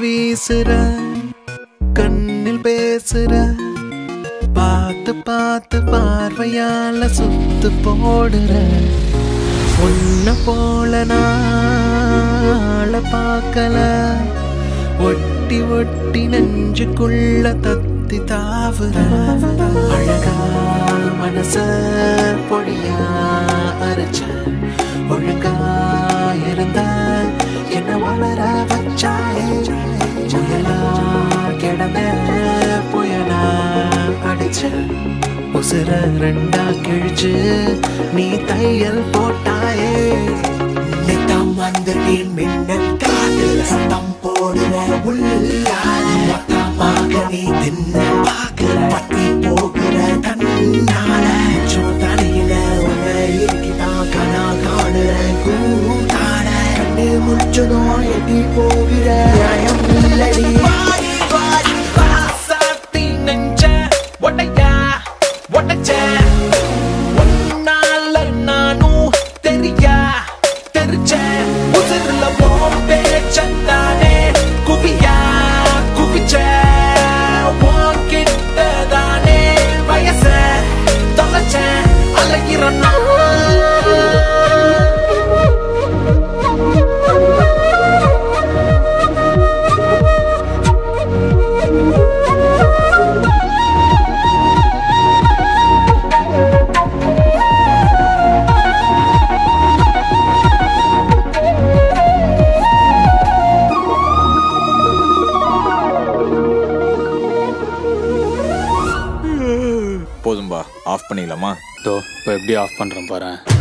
வீசுற கண்ணில் பேசுற பார்த்து பார்த்து பார்வையால சுத்து போடுற உன்ன போல நாள பார்க்கல ஒட்டி ஒட்டி நெஞ்சுக்குள்ள தத்தி தாவுற அழகா மனச பொடியா அரைச்ச ஒழுங்கா இருந்த என்ன வளர வச்சாயே புயலா கிடந்த புயலா அடிச்ச உசுர ரெண்டா கிழிச்சு நீ தையல் போட்டாயே நித்தம் வந்து நீ மின்னல் காதில் சத்தம் போடுற உள்ளால் மொத்தமாக நீ தின்ன பாக்குற பத்தி போகிற தன்னால தலையில உன்னை இருக்கிதான் கனா காணுற கூட்டான கண்ணு முச்சதோ எட்டி போகிற நியாயம் இல்லடி வாடி வாடி ராசாத்தி நெஞ்ச ஒடையா ஒடைச்ச உன்னால நானும் தெரியா தெரிச்ச உதிரில போம்பே சந்தானே குவியா குவிச்ச உன்கிட்ட தானே வயச தொலைச்ச அலைகிற நான் போதும்பா ஆஃப் பண்ணிடலாமா தோ இப்போ எப்படி ஆஃப் பண்ணுறேன் பாரு